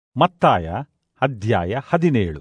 ಮತ್ತಾಯ ಅಧ್ಯಾಯ ಹದಿನೇಳು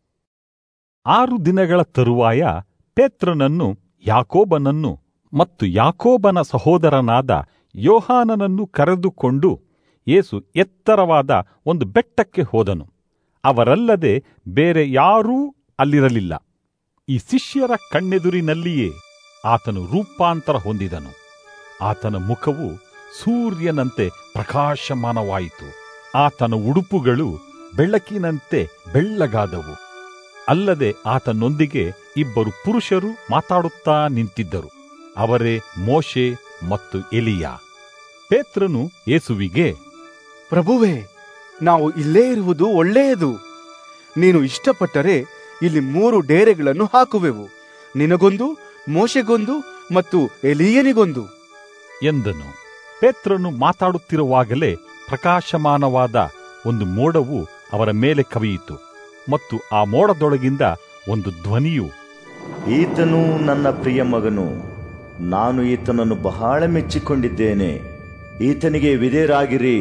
ಆರು ದಿನಗಳ ತರುವಾಯ ಪೇತ್ರನನ್ನು ಯಾಕೋಬನನ್ನು ಮತ್ತು ಯಾಕೋಬನ ಸಹೋದರನಾದ ಯೋಹಾನನನ್ನು ಕರೆದುಕೊಂಡು ಯೇಸು ಎತ್ತರವಾದ ಒಂದು ಬೆಟ್ಟಕ್ಕೆ ಹೋದನು ಅವರಲ್ಲದೆ ಬೇರೆ ಯಾರೂ ಅಲ್ಲಿರಲಿಲ್ಲ ಈ ಶಿಷ್ಯರ ಕಣ್ಣೆದುರಿನಲ್ಲಿಯೇ ಆತನು ರೂಪಾಂತರ ಹೊಂದಿದನು ಆತನ ಮುಖವು ಸೂರ್ಯನಂತೆ ಪ್ರಕಾಶಮಾನವಾಯಿತು ಆತನ ಉಡುಪುಗಳು ಬೆಳಕಿನಂತೆ ಬೆಳ್ಳಗಾದವು ಅಲ್ಲದೆ ಆತನೊಂದಿಗೆ ಇಬ್ಬರು ಪುರುಷರು ಮಾತಾಡುತ್ತಾ ನಿಂತಿದ್ದರು ಅವರೇ ಮೋಶೆ ಮತ್ತು ಎಲಿಯಾ ಪೇತ್ರನು ಯೇಸುವಿಗೆ ಪ್ರಭುವೇ ನಾವು ಇಲ್ಲೇ ಇರುವುದು ಒಳ್ಳೆಯದು ನೀನು ಇಷ್ಟಪಟ್ಟರೆ ಇಲ್ಲಿ ಮೂರು ಡೇರೆಗಳನ್ನು ಹಾಕುವೆವು ನಿನಗೊಂದು ಮೋಶೆಗೊಂದು ಮತ್ತು ಎಲಿಯನಿಗೊಂದು ಎಂದನು ಪೇತ್ರನು ಮಾತಾಡುತ್ತಿರುವಾಗಲೇ ಪ್ರಕಾಶಮಾನವಾದ ಒಂದು ಮೋಡವು ಅವರ ಮೇಲೆ ಕವಿಯಿತು ಮತ್ತು ಆ ಮೋಡದೊಳಗಿಂದ ಒಂದು ಧ್ವನಿಯು ಈತನು ನನ್ನ ಪ್ರಿಯ ಮಗನು ನಾನು ಈತನನ್ನು ಬಹಳ ಮೆಚ್ಚಿಕೊಂಡಿದ್ದೇನೆ ಈತನಿಗೆ ವಿಧೇಯರಾಗಿರಿ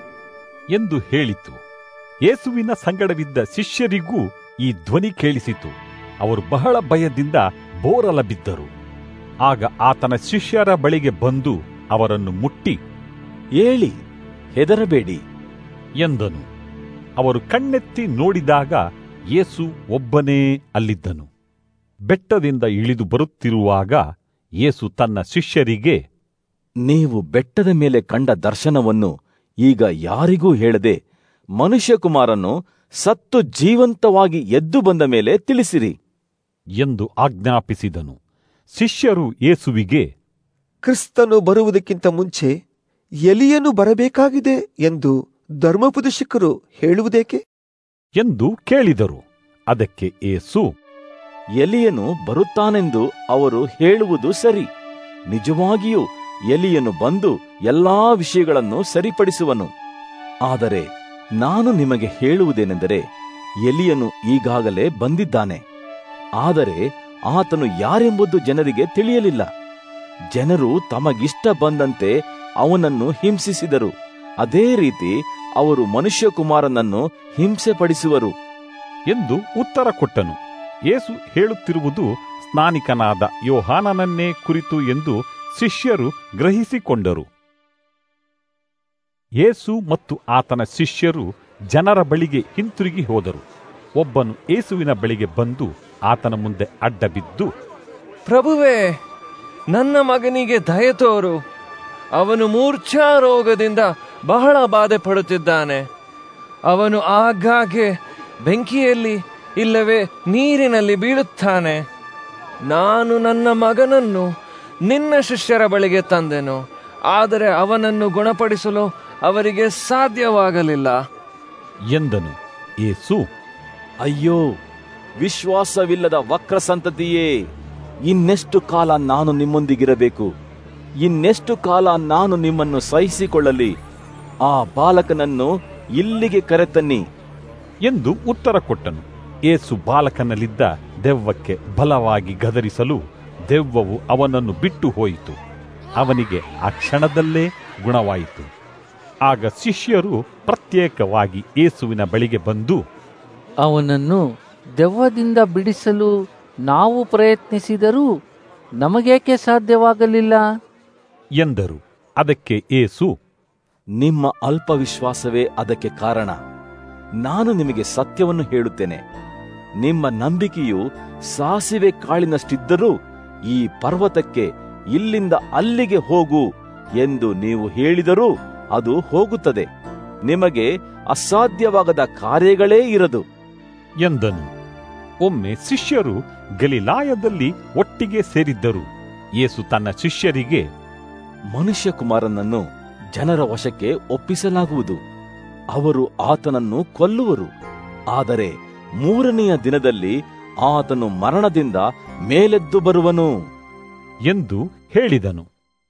ಎಂದು ಹೇಳಿತು ಯೇಸುವಿನ ಸಂಗಡವಿದ್ದ ಶಿಷ್ಯರಿಗೂ ಈ ಧ್ವನಿ ಕೇಳಿಸಿತು ಅವರು ಬಹಳ ಭಯದಿಂದ ಬೋರಲ ಬಿದ್ದರು ಆಗ ಆತನ ಶಿಷ್ಯರ ಬಳಿಗೆ ಬಂದು ಅವರನ್ನು ಮುಟ್ಟಿ ಏಳಿ ಹೆದರಬೇಡಿ ಎಂದನು ಅವರು ಕಣ್ಣೆತ್ತಿ ನೋಡಿದಾಗ ಯೇಸು ಒಬ್ಬನೇ ಅಲ್ಲಿದ್ದನು ಬೆಟ್ಟದಿಂದ ಇಳಿದು ಬರುತ್ತಿರುವಾಗ ಯೇಸು ತನ್ನ ಶಿಷ್ಯರಿಗೆ ನೀವು ಬೆಟ್ಟದ ಮೇಲೆ ಕಂಡ ದರ್ಶನವನ್ನು ಈಗ ಯಾರಿಗೂ ಹೇಳದೆ ಮನುಷ್ಯಕುಮಾರನು ಸತ್ತು ಜೀವಂತವಾಗಿ ಎದ್ದು ಬಂದ ಮೇಲೆ ತಿಳಿಸಿರಿ ಎಂದು ಆಜ್ಞಾಪಿಸಿದನು ಶಿಷ್ಯರು ಯೇಸುವಿಗೆ ಕ್ರಿಸ್ತನು ಬರುವುದಕ್ಕಿಂತ ಮುಂಚೆ ಎಲಿಯನು ಬರಬೇಕಾಗಿದೆ ಎಂದು ಧರ್ಮೋಪದೇಶಕರು ಹೇಳುವುದೇಕೆ ಎಂದು ಕೇಳಿದರು ಅದಕ್ಕೆ ಏಸು ಎಲಿಯನು ಬರುತ್ತಾನೆಂದು ಅವರು ಹೇಳುವುದು ಸರಿ ನಿಜವಾಗಿಯೂ ಎಲಿಯನು ಬಂದು ಎಲ್ಲಾ ವಿಷಯಗಳನ್ನು ಸರಿಪಡಿಸುವನು ಆದರೆ ನಾನು ನಿಮಗೆ ಹೇಳುವುದೇನೆಂದರೆ ಎಲಿಯನು ಈಗಾಗಲೇ ಬಂದಿದ್ದಾನೆ ಆದರೆ ಆತನು ಯಾರೆಂಬುದು ಜನರಿಗೆ ತಿಳಿಯಲಿಲ್ಲ ಜನರು ತಮಗಿಷ್ಟ ಬಂದಂತೆ ಅವನನ್ನು ಹಿಂಸಿಸಿದರು ಅದೇ ರೀತಿ ಅವರು ಮನುಷ್ಯಕುಮಾರನನ್ನು ಹಿಂಸೆಪಡಿಸುವರು ಎಂದು ಉತ್ತರ ಕೊಟ್ಟನು ಯೇಸು ಹೇಳುತ್ತಿರುವುದು ಸ್ನಾನಿಕನಾದ ಯೋಹಾನನನ್ನೇ ಕುರಿತು ಎಂದು ಶಿಷ್ಯರು ಗ್ರಹಿಸಿಕೊಂಡರು ಯೇಸು ಮತ್ತು ಆತನ ಶಿಷ್ಯರು ಜನರ ಬಳಿಗೆ ಹಿಂತಿರುಗಿ ಹೋದರು ಒಬ್ಬನು ಯೇಸುವಿನ ಬಳಿಗೆ ಬಂದು ಆತನ ಮುಂದೆ ಅಡ್ಡಬಿದ್ದು ಪ್ರಭುವೇ ನನ್ನ ಮಗನಿಗೆ ದಯ ತೋರು ಅವನು ಮೂರ್ಛಾ ರೋಗದಿಂದ ಬಹಳ ಬಾಧೆ ಪಡುತ್ತಿದ್ದಾನೆ ಅವನು ಆಗಾಗ್ಗೆ ಬೆಂಕಿಯಲ್ಲಿ ಇಲ್ಲವೇ ನೀರಿನಲ್ಲಿ ಬೀಳುತ್ತಾನೆ ನಾನು ನನ್ನ ಮಗನನ್ನು ನಿನ್ನ ಶಿಷ್ಯರ ಬಳಿಗೆ ತಂದೆನು ಆದರೆ ಅವನನ್ನು ಗುಣಪಡಿಸಲು ಅವರಿಗೆ ಸಾಧ್ಯವಾಗಲಿಲ್ಲ ಎಂದನು ಏಸು ಅಯ್ಯೋ ವಿಶ್ವಾಸವಿಲ್ಲದ ವಕ್ರ ಸಂತತಿಯೇ ಇನ್ನೆಷ್ಟು ಕಾಲ ನಾನು ನಿಮ್ಮೊಂದಿಗಿರಬೇಕು ಇನ್ನೆಷ್ಟು ಕಾಲ ನಾನು ನಿಮ್ಮನ್ನು ಸಹಿಸಿಕೊಳ್ಳಲಿ ಆ ಬಾಲಕನನ್ನು ಇಲ್ಲಿಗೆ ಕರೆತನ್ನಿ ಎಂದು ಉತ್ತರ ಕೊಟ್ಟನು ಏಸು ಬಾಲಕನಲ್ಲಿದ್ದ ದೆವ್ವಕ್ಕೆ ಬಲವಾಗಿ ಗದರಿಸಲು ದೆವ್ವವು ಅವನನ್ನು ಬಿಟ್ಟು ಹೋಯಿತು ಅವನಿಗೆ ಆ ಕ್ಷಣದಲ್ಲೇ ಗುಣವಾಯಿತು ಆಗ ಶಿಷ್ಯರು ಪ್ರತ್ಯೇಕವಾಗಿ ಏಸುವಿನ ಬಳಿಗೆ ಬಂದು ಅವನನ್ನು ದೆವ್ವದಿಂದ ಬಿಡಿಸಲು ನಾವು ಪ್ರಯತ್ನಿಸಿದರೂ ನಮಗೇಕೆ ಸಾಧ್ಯವಾಗಲಿಲ್ಲ ಎಂದರು ಅದಕ್ಕೆ ಏಸು ನಿಮ್ಮ ಅಲ್ಪ ವಿಶ್ವಾಸವೇ ಅದಕ್ಕೆ ಕಾರಣ ನಾನು ನಿಮಗೆ ಸತ್ಯವನ್ನು ಹೇಳುತ್ತೇನೆ ನಿಮ್ಮ ನಂಬಿಕೆಯು ಸಾಸಿವೆ ಕಾಳಿನಷ್ಟಿದ್ದರೂ ಈ ಪರ್ವತಕ್ಕೆ ಇಲ್ಲಿಂದ ಅಲ್ಲಿಗೆ ಹೋಗು ಎಂದು ನೀವು ಹೇಳಿದರೂ ಅದು ಹೋಗುತ್ತದೆ ನಿಮಗೆ ಅಸಾಧ್ಯವಾಗದ ಕಾರ್ಯಗಳೇ ಇರದು ಎಂದನು ಒಮ್ಮೆ ಶಿಷ್ಯರು ಗಲಿಲಾಯದಲ್ಲಿ ಒಟ್ಟಿಗೆ ಸೇರಿದ್ದರು ಯೇಸು ತನ್ನ ಶಿಷ್ಯರಿಗೆ ಮನುಷ್ಯಕುಮಾರನನ್ನು ಜನರ ವಶಕ್ಕೆ ಒಪ್ಪಿಸಲಾಗುವುದು ಅವರು ಆತನನ್ನು ಕೊಲ್ಲುವರು ಆದರೆ ಮೂರನೆಯ ದಿನದಲ್ಲಿ ಆತನು ಮರಣದಿಂದ ಮೇಲೆದ್ದು ಬರುವನು ಎಂದು ಹೇಳಿದನು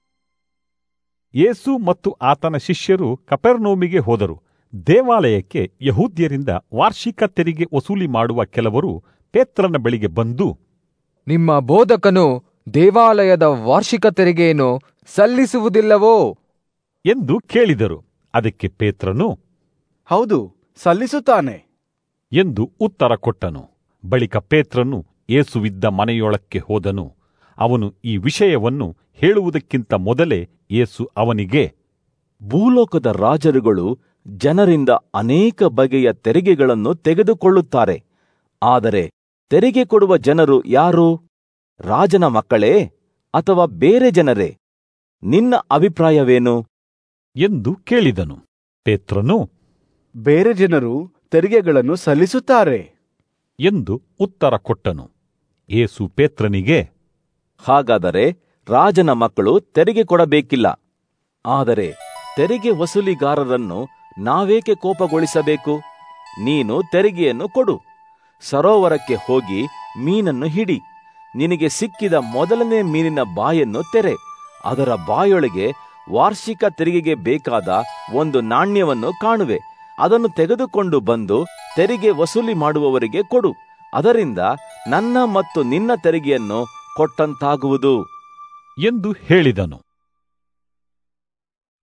ಯೇಸು ಮತ್ತು ಆತನ ಶಿಷ್ಯರು ಕಪೆರ್ನೋಮಿಗೆ ಹೋದರು ದೇವಾಲಯಕ್ಕೆ ಯಹೂದ್ಯರಿಂದ ವಾರ್ಷಿಕ ತೆರಿಗೆ ವಸೂಲಿ ಮಾಡುವ ಕೆಲವರು ಪೇತ್ರನ ಬಳಿಗೆ ಬಂದು ನಿಮ್ಮ ಬೋಧಕನು ದೇವಾಲಯದ ವಾರ್ಷಿಕ ತೆರಿಗೆಯನ್ನು ಸಲ್ಲಿಸುವುದಿಲ್ಲವೋ ಎಂದು ಕೇಳಿದರು ಅದಕ್ಕೆ ಪೇತ್ರನು ಹೌದು ಸಲ್ಲಿಸುತ್ತಾನೆ ಎಂದು ಉತ್ತರ ಕೊಟ್ಟನು ಬಳಿಕ ಪೇತ್ರನು ಏಸುವಿದ್ದ ಮನೆಯೊಳಕ್ಕೆ ಹೋದನು ಅವನು ಈ ವಿಷಯವನ್ನು ಹೇಳುವುದಕ್ಕಿಂತ ಮೊದಲೇ ಏಸು ಅವನಿಗೆ ಭೂಲೋಕದ ರಾಜರುಗಳು ಜನರಿಂದ ಅನೇಕ ಬಗೆಯ ತೆರಿಗೆಗಳನ್ನು ತೆಗೆದುಕೊಳ್ಳುತ್ತಾರೆ ಆದರೆ ತೆರಿಗೆ ಕೊಡುವ ಜನರು ಯಾರು ರಾಜನ ಮಕ್ಕಳೇ ಅಥವಾ ಬೇರೆ ಜನರೇ ನಿನ್ನ ಅಭಿಪ್ರಾಯವೇನು ಎಂದು ಕೇಳಿದನು ಪೇತ್ರನು ಬೇರೆ ಜನರು ತೆರಿಗೆಗಳನ್ನು ಸಲ್ಲಿಸುತ್ತಾರೆ ಎಂದು ಉತ್ತರ ಕೊಟ್ಟನು ಏಸು ಪೇತ್ರನಿಗೆ ಹಾಗಾದರೆ ರಾಜನ ಮಕ್ಕಳು ತೆರಿಗೆ ಕೊಡಬೇಕಿಲ್ಲ ಆದರೆ ತೆರಿಗೆ ವಸೂಲಿಗಾರರನ್ನು ನಾವೇಕೆ ಕೋಪಗೊಳಿಸಬೇಕು ನೀನು ತೆರಿಗೆಯನ್ನು ಕೊಡು ಸರೋವರಕ್ಕೆ ಹೋಗಿ ಮೀನನ್ನು ಹಿಡಿ ನಿನಗೆ ಸಿಕ್ಕಿದ ಮೊದಲನೇ ಮೀನಿನ ಬಾಯನ್ನು ತೆರೆ ಅದರ ಬಾಯೊಳಗೆ ವಾರ್ಷಿಕ ತೆರಿಗೆಗೆ ಬೇಕಾದ ಒಂದು ನಾಣ್ಯವನ್ನು ಕಾಣುವೆ ಅದನ್ನು ತೆಗೆದುಕೊಂಡು ಬಂದು ತೆರಿಗೆ ವಸೂಲಿ ಮಾಡುವವರಿಗೆ ಕೊಡು ಅದರಿಂದ ನನ್ನ ಮತ್ತು ನಿನ್ನ ತೆರಿಗೆಯನ್ನು ಕೊಟ್ಟಂತಾಗುವುದು ಎಂದು ಹೇಳಿದನು